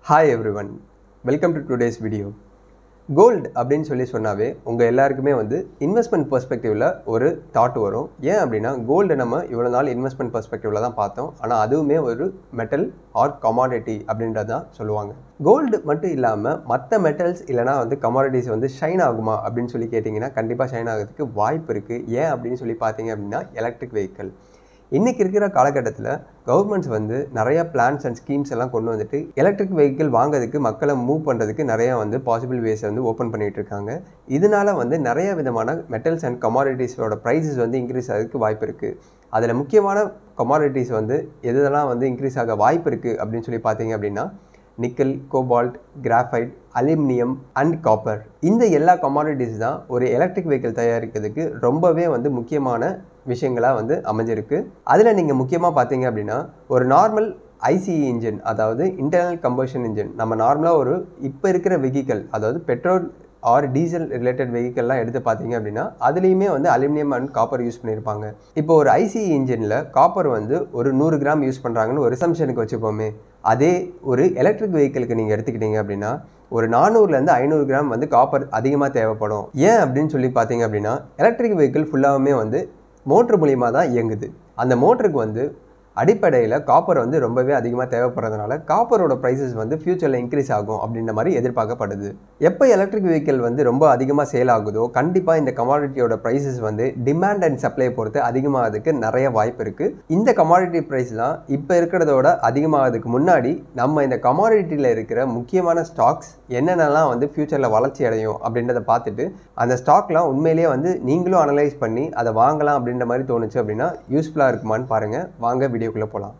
hi everyone welcome to today's video gold அப்படின்னு சொல்லி சொன்னாவே உங்கள் எல்லாருக்குமே வந்து இன்வெஸ்ட்மெண்ட் பெர்ஸ்பெக்டிவில் ஒரு தாட் வரும் ஏன் அப்படின்னா கோல்டு நம்ம இவ்வளோ நாள் இன்வெஸ்ட்மெண்ட் பெர்ஸ்பெக்டிவில் தான் பார்த்தோம் ஆனால் அதுவுமே ஒரு மெட்டல் ஆர் கமாடிட்டி அப்படின்றது தான் சொல்லுவாங்க கோல்டு மட்டும் இல்லாமல் மற்ற மெட்டல்ஸ் இல்லைனா வந்து கமாடிட்டிஸ் வந்து ஷைன் ஆகுமா அப்படின்னு சொல்லி கேட்டிங்கன்னா கண்டிப்பாக ஷைன் ஆகிறதுக்கு வாய்ப்பு இருக்குது ஏன் அப்படின்னு சொல்லி பார்த்தீங்க அப்படின்னா எலக்ட்ரிக் வெஹிக்கிள் இன்றைக்கி இருக்கிற காலகட்டத்தில் கவர்மெண்ட்ஸ் வந்து நிறைய பிளான்ஸ் அண்ட் ஸ்கீம்ஸ் எல்லாம் கொண்டு வந்துட்டு எலக்ட்ரிக் வெஹிக்கிள் வாங்குறதுக்கு மக்களை மூவ் பண்ணுறதுக்கு நிறைய வந்து பாசிபிள் வேஸ் வந்து ஓப்பன் பண்ணிகிட்டு இருக்காங்க இதனால வந்து நிறைய விதமான மெட்டல்ஸ் அண்ட் கமாடிட்டிஸோட ப்ரைஸஸ் வந்து இன்க்ரீஸ் ஆகிறதுக்கு வாய்ப்பு இருக்குது அதில் முக்கியமான கமாடிட்டிஸ் வந்து எதெல்லாம் வந்து இன்க்ரீஸ் ஆக வாய்ப்பு இருக்குது அப்படின்னு சொல்லி பார்த்தீங்க அப்படின்னா nickel cobalt graphite aluminium and copper இந்த எல்லா கமாடிட்டிஸ் தான் ஒரு எலக்ட்ரிக் வெஹிக்கிள் தயாரிக்கிறதுக்கு ரொம்பவே வந்து முக்கியமான விஷயங்களாக வந்து அமைஞ்சிருக்கு அதில் நீங்கள் முக்கியமாக பார்த்தீங்க அப்படின்னா ஒரு நார்மல் ஐசிஇ இன்ஜின் அதாவது இன்டர்னல் கம்பஷன் இன்ஜின் நம்ம நார்மலாக ஒரு இப்போ இருக்கிற வெஹிக்கல் அதாவது பெட்ரோல் ஆர் டீசல் ரிலேட்டட் வெஹிக்கல்லாம் எடுத்து பார்த்தீங்க அப்படின்னா அதுலேயுமே வந்து அலுமினியம் அண்ட் காப்பர் யூஸ் பண்ணியிருப்பாங்க இப்போ ஒரு ஐசிஇ இன்ஜினில் காப்பர் வந்து ஒரு நூறு கிராம் யூஸ் பண்ணுறாங்கன்னு ஒரு சம்ஷனுக்கு வச்சுப்போமே அதே ஒரு எலக்ட்ரிக் வெஹிக்கிளுக்கு நீங்கள் எடுத்துக்கிட்டீங்க அப்படின்னா ஒரு நானூறுலேருந்து ஐநூறு கிராம் வந்து காப்பர் அதிகமாக தேவைப்படும் ஏன் அப்படின்னு சொல்லி பார்த்தீங்க அப்படின்னா எலக்ட்ரிக் வெஹிக்கிள் ஃபுல்லாகவுமே வந்து மோட்ரு மூலியமாக தான் இயங்குது அந்த மோட்டருக்கு வந்து அடிப்படையில் காப்பர் வந்து ரொம்பவே அதிகமாக தேவைப்படுறதுனால காப்பரோட ப்ரைஸஸ் வந்து ஃப்யூச்சரில் இன்க்ரீஸ் ஆகும் அப்படின்ற மாதிரி எதிர்பார்க்கப்படுது எப்போ எலக்ட்ரிக் வெஹிக்கிள் வந்து ரொம்ப அதிகமாக சேல் ஆகுதோ கண்டிப்பாக இந்த கமாடிட்டியோட ப்ரைஸஸ் வந்து டிமாண்ட் அண்ட் சப்ளை பொறுத்து அதிகமாகிறதுக்கு நிறைய வாய்ப்பு இருக்குது இந்த கமாடிட்டி ப்ரைஸ்லாம் இப்போ இருக்கிறதோட அதிகமாகிறதுக்கு முன்னாடி நம்ம இந்த கமாடிட்டியில் இருக்கிற முக்கியமான ஸ்டாக்ஸ் என்னென்னலாம் வந்து ஃப்யூச்சரில் வளர்ச்சி அடையும் அப்படின்றத பார்த்துட்டு அந்த ஸ்டாக்லாம் உண்மையிலேயே வந்து நீங்களும் அனலைஸ் பண்ணி அதை வாங்கலாம் அப்படின்ற மாதிரி தோணுச்சு அப்படின்னா யூஸ்ஃபுல்லாக இருக்குமான்னு பாருங்கள் வாங்க வீடியோக்குள்ளே போகலாம்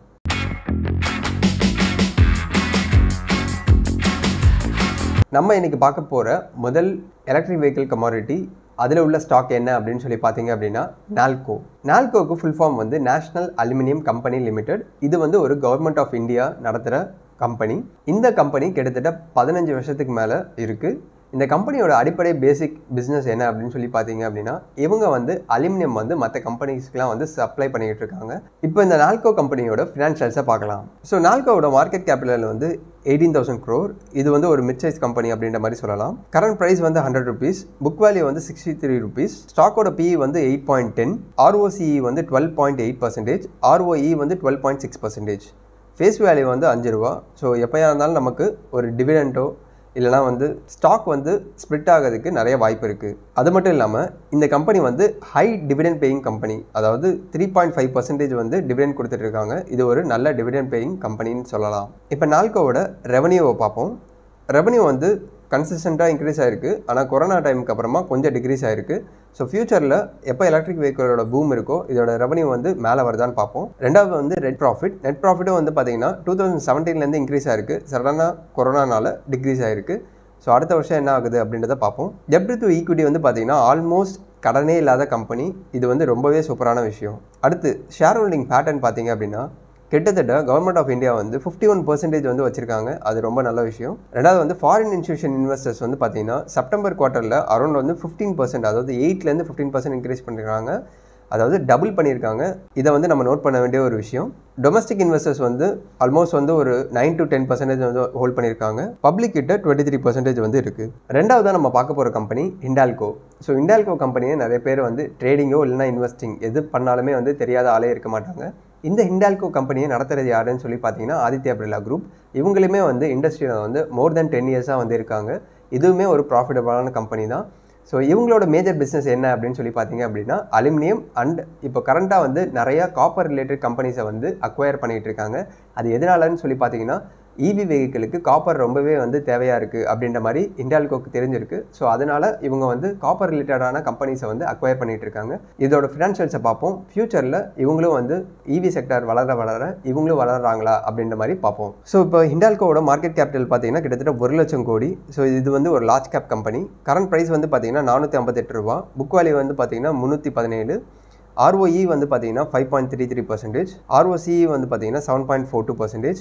நம்ம இன்னைக்கு பார்க்க போகிற முதல் எலக்ட்ரிக் வெஹிக்கிள் கமாடிட்டி அதில் உள்ள ஸ்டாக் என்ன அப்படின்னு சொல்லி பார்த்தீங்க அப்படின்னா நால்கோ நால்கோக்கு ஃபுல் ஃபார்ம் வந்து நேஷ்னல் அலுமினியம் கம்பெனி லிமிடெட் இது வந்து ஒரு கவர்மெண்ட் ஆஃப் இந்தியா நடத்துகிற கம்பெனி இந்த கம்பெனி கிட்டத்தட்ட பதினஞ்சு வருஷத்துக்கு மேலே இருக்குது இந்த கம்பெனியோட அடிப்படை பேசிக் பிஸ்னஸ் என்ன அப்படின்னு சொல்லி பார்த்தீங்க அப்படின்னா இவங்க வந்து அலுமினியம் வந்து மற்ற கம்பெனிஸ்க்குலாம் வந்து சப்ளை பண்ணிக்கிட்டு இருக்காங்க இப்போ இந்த நால்கோ கம்பெனியோட ஃபினான்ஷியல்ஸை பார்க்கலாம் ஸோ நால்கோவோட மார்க்கெட் கேபிட்டல் வந்து எயிட்டீன் தௌசண்ட் க்ரோர் இது வந்து ஒரு மிட் சைஸ் கம்பெனி அப்படின்ற மாதிரி சொல்லலாம் கரண்ட் ப்ரைஸ் வந்து ஹண்ட்ரட் ருபீஸ் புக் வேல்யூ வந்து சிக்ஸ்டி த்ரீ ருபீஸ் ஸ்டாக்கோட பிஇ வந்து எயிட் பாயிண்ட் டென் ஆர்ஓசிஇ வந்து twelve point eight percentage ROE வந்து twelve point six percentage face value வந்து அஞ்சு ரூபா ஸோ எப்போயா இருந்தாலும் நமக்கு ஒரு டிவிடெண்டோ இல்லைனா வந்து ஸ்டாக் வந்து ஸ்ப்ளிட் ஆகிறதுக்கு நிறைய வாய்ப்பு இருக்குது அது மட்டும் இல்லாமல் இந்த கம்பெனி வந்து ஹை டிவிடெண்ட் பேயிங் கம்பெனி அதாவது த்ரீ பாயிண்ட் ஃபைவ் பர்சன்டேஜ் வந்து டிவிடெண்ட் கொடுத்துட்டு இருக்காங்க இது ஒரு நல்ல டிவிடெண்ட் பேயிங் கம்பெனின்னு சொல்லலாம் இப்போ நால்கோவோட ரெவன்யூவை பார்ப்போம் ரெவன்யூ வந்து கன்சிஸ்டண்ட்டாக இன்க்ரீஸ் ஆகிருக்கு ஆனால் கொரோனா டைமுக்கு அப்புறமா கொஞ்சம் டிக்ரீஸ் ஆகிருக்கு ஸோ ஃபியூச்சரில் எப்போ எலக்ட்ரிக் வெஹிக்கிளோட பூம் இருக்கோ இதோட ரெவன்யூ வந்து மேலே வருதான்னு பார்ப்போம் ரெண்டாவது வந்து ரெட் ப்ராஃபிட் நெட் ப்ராஃபிட்டும் வந்து பார்த்தீங்கன்னா டூ தௌசண்ட் செவன்டீன்லேருந்து இன்க்ரீஸ் ஆகிருக்கு சடனாக கொரோனானால டிக்ரீஸ் ஆகிருக்கு ஸோ அடுத்த வருஷம் என்ன ஆகுது அப்படின்றத பார்ப்போம் டெப்ட் டு ஈக்விட்டி வந்து பார்த்தீங்கன்னா ஆல்மோஸ்ட் கடனே இல்லாத கம்பெனி இது வந்து ரொம்பவே சூப்பரான விஷயம் அடுத்து ஷேர் ஹோல்டிங் பேட்டர்ன் பார்த்தீங்க அப்படின்னா கிட்டத்தட்ட கவர்மெண்ட் ஆஃப் இந்தியா வந்து ஃபிஃப்டி ஒன் பர்சன்டேஜ் வந்து வச்சிருக்காங்க அது ரொம்ப நல்ல விஷயம் ரெண்டாவது வந்து ஃபாரின் இன்ஸ்டியூஷன் இன்வெஸ்டர்ஸ் வந்து பார்த்தீங்கன்னா செப்டம்பர் குவார்ட்டரில் அரௌண்ட் வந்து ஃபிஃப்டீன் பர்சன்ட் அதாவது எயிட்லேருந்து ஃபிஃப்டீன் பர்சன்ட் இன்க்ரீஸ் பண்ணிருக்காங்க அதாவது டபுள் பண்ணியிருக்காங்க இதை வந்து நம்ம நோட் பண்ண வேண்டிய ஒரு விஷயம் டொமஸ்டிக் இன்வெஸ்டர்ஸ் வந்து ஆல்மோஸ்ட் வந்து ஒரு நைன் டு டென் பர்சன்டேஜ் வந்து ஹோல்ட் பண்ணியிருக்காங்க பப்ளிக் கிட்ட டுவெண்ட்டி த்ரீ பர்சன்டேஜ் வந்து இருக்குது ரெண்டாவதாக நம்ம பார்க்க போகிற கம்பெனி இண்டால்கோ ஸோ இண்டால்கோ கம்பெனியை நிறைய பேர் வந்து ட்ரேடிங்கோ இல்லைனா இன்வெஸ்டிங் எது பண்ணாலுமே வந்து தெரியாத ஆளே இருக்க மாட்டாங்க இந்த ஹிண்டால்கோ கம்பெனியை நடத்துறது யாருன்னு சொல்லி பார்த்தீங்கன்னா ஆதித்யா பிர்லா குரூப் இவங்களுமே வந்து இண்டஸ்ட்ரியில் வந்து மோர் தென் டென் இயர்ஸாக வந்து இருக்காங்க இதுவுமே ஒரு ப்ராஃபிட்டபுளான கம்பெனி தான் ஸோ இவங்களோட மேஜர் பிஸ்னஸ் என்ன அப்படின்னு சொல்லி பார்த்தீங்க அப்படின்னா அலுமினியம் அண்ட் இப்போ கரண்ட்டாக வந்து நிறையா காப்பர் ரிலேட்டட் கம்பெனிஸை வந்து அக்வயர் பண்ணிகிட்டு இருக்காங்க அது எதனாலன்னு சொல்லி பார்த்தீங்கன்னா இவி வெஹிக்கிளுக்கு காப்பர் ரொம்பவே வந்து தேவையாக இருக்குது அப்படின்ற மாதிரி இண்டால்கோக்கு தெரிஞ்சிருக்கு ஸோ அதனால் இவங்க வந்து காப்பர் ரிலேட்டடான கம்பெனிஸை வந்து அக்வயர் பண்ணிகிட்டு இருக்காங்க இதோட ஃபினான்ஷியல்ஸை பார்ப்போம் ஃப்யூச்சரில் இவங்களும் வந்து இவி செக்டர் வளர வளர இவங்களும் வளர்றாங்களா அப்படின்ற மாதிரி பார்ப்போம் ஸோ இப்போ ஹிண்டால்கோவோட மார்க்கெட் கேபிட்டல் பார்த்தீங்கன்னா கிட்டத்தட்ட ஒரு லட்சம் கோடி ஸோ இது வந்து ஒரு large cap company current price வந்து பார்த்தீங்கன்னா நானூற்றி ஐம்பத்தெட்டு ரூபா புக் வேல்யூ வந்து பார்த்தீங்கன்னா முந்நூற்றி பதினேழு ஆர்ஓஇ வந்து பார்த்தீங்கன்னா five point three three percentage ROCE வந்து பார்த்தீங்கன்னா seven point four two percentage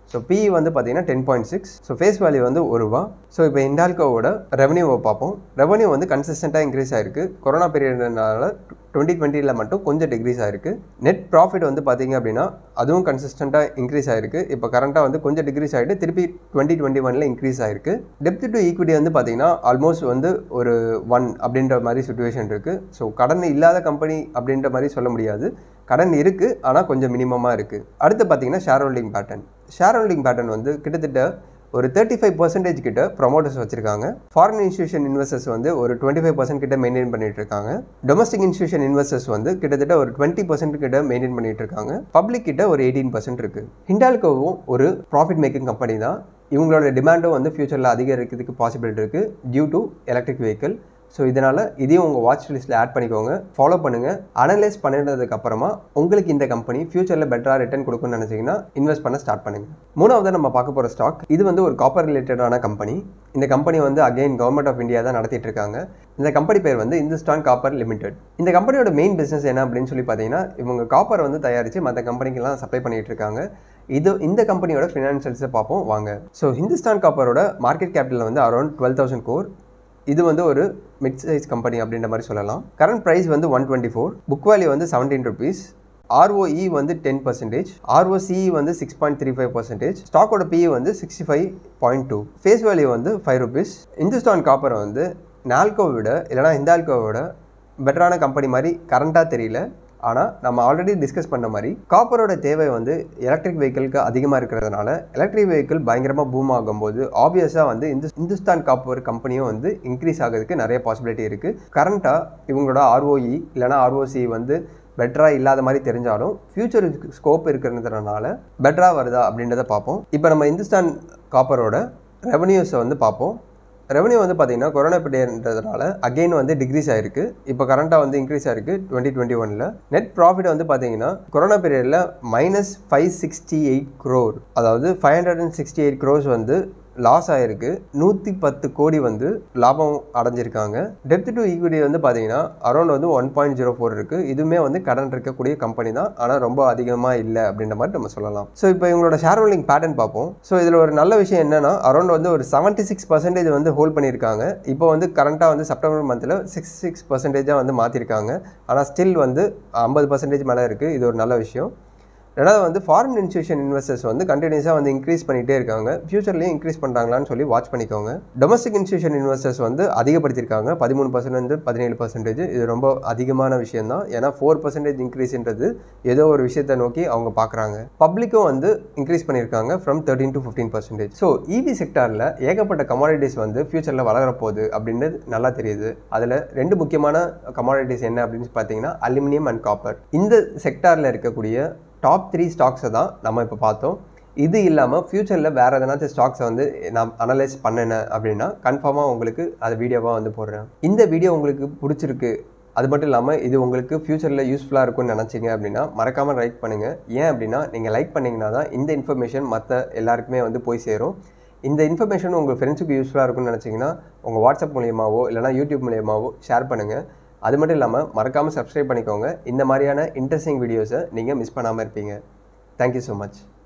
so PE வந்து பார்த்தீங்கன்னா ten point six so face value வந்து ஒரு ரூபா ஸோ இப்போ இண்டால்கோவோட ரெவன்யூவை பார்ப்போம் ரெவன்யூ வந்து கன்சிஸ்டண்ட்டாக இன்க்ரீஸ் ஆயிருக்கு கொரோனா பீரியட்னால டுவெண்ட்டி டுவெண்ட்டியில் மட்டும் கொஞ்சம் டிக்ரீஸ் ஆயிருக்கு நெட் ப்ராஃபிட் வந்து பார்த்தீங்க அப்படின்னா அதுவும் கன்சிஸ்டண்ட்டாக இன்க்ரீஸ் ஆயிருக்கு இப்போ கரண்ட்டாக வந்து கொஞ்சம் டிக்ரீஸ் ஆகிட்டு திருப்பி டுவெண்ட்டி டுவெண்ட்டி ஒனில் இன்க்ரீஸ் ஆயிருக்கு டெப்த் டு ஈக்விட்டி வந்து பார்த்தீங்கன்னா ஆல்மோஸ்ட் வந்து ஒரு ஒன் அப்படின்ற மாதிரி சுச்சுவேஷன் இருக்குது ஸோ கடன் இல்லாத கம்பெனி அப்படின்ற மாதிரி சொல்ல முடியாது கடன் இருக்குது ஆனால் கொஞ்சம் மினிமமாக இருக்குது அடுத்து பார்த்தீங்கன்னா share holding pattern share holding pattern வந்து கிட்டத்தட்ட ஒரு தேர்ட்டி ஃபைவ் பர்சன்டேஜ் கிட்ட ப்ரொமோட்டர்ஸ் வச்சிருக்காங்க ஃபாரின் இன்ஸ்டியூஷன் இன்வெஸ்டர்ஸ் வந்து ஒரு டுவெண்ட்டி ஃபைவ் பர்சன்ட் கிட்ட மெயின்டைன் பண்ணிட்டு இருக்காங்க டொமஸ்டிக் இன்ஸ்டியூஷன் இன்வெஸ்டர்ஸ் வந்து கிட்டத்தட்ட ஒரு டுவெண்ட்டி பர்சன்ட் கிட்ட மெயின்டைன் பண்ணிட்டு இருக்காங்க பப்ளிக் கிட்ட ஒரு எயிட்டீன் பர்சன்ட் இருக்கு ஹிண்டால்கோவும் ஒரு ப்ராஃபிட் மேக்கிங் கம்பெனி தான் இவங்களோட டிமாண்டும் வந்து ஃபியூச்சரில் அதிகரிக்கிறதுக்கு பாசிபிள் இருக்குது due to electric vehicle so இதனால் இதையும் உங்கள் வாட்ச் லிஸ்ட்டில் ஆட் பண்ணிக்கோங்க ஃபாலோ பண்ணுங்கள் அனலைஸ் பண்ணினதுக்கு அப்புறமா உங்களுக்கு இந்த கம்பெனி ஃபியூச்சரில் பெட்டராக ரிட்டர்ன் கொடுக்குன்னு நினச்சிங்கன்னா இன்வெஸ்ட் பண்ண ஸ்டார்ட் பண்ணுங்கள் மூணாவது நம்ம பார்க்க போகிற ஸ்டாக் இது வந்து ஒரு காப்பர் ரிலேட்டடான கம்பெனி இந்த கம்பெனி வந்து அகைன் கவர்மெண்ட் ஆஃப் இந்தியா தான் நடத்திட்டு இருக்காங்க இந்த கம்பெனி பேர் வந்து இந்துஸ்தான் காப்பர் லிமிடெட் இந்த கம்பெனியோட மெயின் பிஸ்னஸ் என்ன அப்படின்னு சொல்லி பார்த்தீங்கன்னா இவங்க காப்பர் வந்து தயாரித்து மற்ற கம்பெனிக்கெல்லாம் சப்ளை பண்ணிட்டு இருக்காங்க இது இந்த கம்பெனியோட ஃபினான்ஷியல்ஸை பார்ப்போம் வாங்க ஸோ ஹிந்துஸ்தான் காப்பரோட மார்க்கெட் கேபிட்டல் வந்து அரௌண்ட் டுவெல் தௌசண்ட் கோர் இது வந்து ஒரு மிட் சைஸ் கம்பெனி அப்படின்ற மாதிரி சொல்லலாம் கரண்ட் ப்ரைஸ் வந்து one twenty four book value வந்து செவன்டீன் ருபீஸ் ஆர்ஓஇ வந்து டென் பர்சன்டேஜ் ஆர்ஓசிஇ வந்து six point three five percentage ஸ்டாக்கோட பிஇ வந்து sixty five point two face value வந்து ஃபைவ் ருபீஸ் இந்துஸ்தான் காப்பர் வந்து நால்கோ விட இல்லைனா ஹிந்தால்கோவோட பெட்டரான கம்பெனி மாதிரி கரண்ட்டாக தெரியல ஆனால் நம்ம ஆல்ரெடி டிஸ்கஸ் பண்ண மாதிரி காப்பரோட தேவை வந்து எலக்ட்ரிக் வெஹிக்கிளுக்கு அதிகமாக இருக்கிறதுனால எலக்ட்ரிக் வெஹிக்கிள் பயங்கரமாக பூம் ஆகும்போது ஆப்வியஸாக வந்து இந்த இந்துஸ்தான் காப்பர் கம்பெனியும் வந்து இன்க்ரீஸ் ஆகிறதுக்கு நிறைய பாசிபிலிட்டி இருக்குது கரண்ட்டாக இவங்களோட ஆர்ஓஇ இல்லைனா ஆர்ஓசி வந்து பெட்டராக இல்லாத மாதிரி தெரிஞ்சாலும் ஃபியூச்சர் ஸ்கோப் இருக்கிறதுனால பெட்டராக வருதா அப்படின்றத பார்ப்போம் இப்போ நம்ம இந்துஸ்தான் காப்பரோட ரெவன்யூஸை வந்து பார்ப்போம் ரெவன்யூ வந்து பார்த்தீங்கன்னா கொரோனா பீரியட்ன்றதுனால அகெயின் வந்து டிக்ரீஸ் ஆயிருக்கு இப்போ கரண்ட்டாக வந்து இன்க்ரீஸ் ஆயிருக்கு டுவெண்ட்டி டுவெண்ட்டி ஒனில் நெட் ப்ராஃபிட் வந்து பார்த்தீங்கன்னா கொரோனா பீரியடில் minus five sixty eight crore அதாவது five hundred and sixty eight crores வந்து லாஸ் ஆயிருக்கு நூற்றி பத்து கோடி வந்து லாபம் அடைஞ்சிருக்காங்க டெப்த் டு ஈக்விட்டி வந்து பார்த்தீங்கன்னா அரௌண்ட் வந்து ஒன் பாயிண்ட் ஜீரோ ஃபோர் இருக்குது இதுவுமே வந்து கடன் இருக்கக்கூடிய கம்பெனி தான் ஆனால் ரொம்ப அதிகமாக இல்லை அப்படின்ற மாதிரி நம்ம சொல்லலாம் ஸோ இப்போ இவங்களோட ஷேர் ஹோல்டிங் பேட்டர்ன் பார்ப்போம் ஸோ இதில் ஒரு நல்ல விஷயம் என்னன்னா அரௌண்ட் வந்து ஒரு செவன்ட்டி சிக்ஸ் பர்சன்டேஜ் வந்து ஹோல்ட் பண்ணியிருக்காங்க இப்போ வந்து கரண்ட்டாக வந்து செப்டம்பர் மந்தில் சிக்ஸ் சிக்ஸ் பர்சன்டேஜாக வந்து மாற்றிருக்காங்க ஆனால் ஸ்டில் வந்து ஐம்பது பர்சன்டேஜ் மேலே இருக்குது இது ஒரு நல்ல விஷயம் ரெண்டாவது வந்து ஃபாரின் இன்ஸ்டியூஷன் இன்வெஸ்டர்ஸ் வந்து கண்டினியூஸாக வந்து இன்க்ரீஸ் பண்ணிகிட்டே இருக்காங்க ஃபியூச்சர்லேயும் இன்க்ரீஸ் பண்ணுறாங்களான்னு சொல்லி வாட்ச் பண்ணிக்கோங்க டொமஸ்டிக் இன்ஸ்டியூஷன் இன்வெஸ்டர்ஸ் வந்து அதிகப்படுத்தியிருக்காங்க பதிமூணு பர்சன்ட் வந்து பதினேழு பர்சன்டேஜ் இது ரொம்ப அதிகமான விஷயம் தான் ஏன்னா ஃபோர் பர்சன்டேஜ் இன்க்ரீஸ்ன்றது ஏதோ ஒரு விஷயத்தை நோக்கி அவங்க பார்க்குறாங்க பப்ளிக்கும் வந்து இன்க்ரீஸ் பண்ணியிருக்காங்க from thirteen to fifteen percentage so EV செக்டாரில் ஏகப்பட்ட கமாடிட்டிஸ் வந்து ஃபியூச்சரில் வளரப்போகுது அப்படின்னு நல்லா தெரியுது அதில் ரெண்டு முக்கியமான கமாடிட்டிஸ் என்ன அப்படின்னு பார்த்தீங்கன்னா அலுமினியம் அண்ட் காப்பர் இந்த செக்டாரில் இருக்கக்கூடிய டாப் த்ரீ ஸ்டாக்ஸை தான் நம்ம இப்போ பார்த்தோம் இது இல்லாமல் ஃப்யூச்சரில் வேறு எதனாச்சும் ஸ்டாக்ஸை வந்து நான் அனலைஸ் பண்ணினேன் அப்படின்னா கன்ஃபார்மாக உங்களுக்கு அது வீடியோவாக வந்து போடுறேன் இந்த வீடியோ உங்களுக்கு பிடிச்சிருக்கு அது மட்டும் இல்லாமல் இது உங்களுக்கு ஃப்யூச்சரில் யூஸ்ஃபுல்லாக இருக்கும்னு நினச்சிங்க அப்படின்னா மறக்காமல் லைக் பண்ணுங்கள் ஏன் அப்படின்னா நீங்கள் லைக் பண்ணிங்கன்னா தான் இந்த இன்ஃபர்மேஷன் மற்ற எல்லாருக்குமே வந்து போய் சேரும் இந்த இன்ஃபர்மேஷன் உங்கள் ஃப்ரெண்ட்ஸுக்கு யூஸ்ஃபுல்லாக இருக்கும்னு நினச்சிங்கன்னா உங்கள் வாட்ஸ்அப் மூலியமாவோ இல்லைனா யூடியூப் மூலியமாவோ ஷேர் பண்ணுங்கள் அது மட்டும் இல்லாமல் மறக்காமல் சப்ஸ்கிரைப் பண்ணிக்கோங்க இந்த மாதிரியான இன்ட்ரெஸ்டிங் வீடியோஸை நீங்கள் மிஸ் பண்ணாமல் இருப்பீங்க தேங்க்யூ ஸோ மச்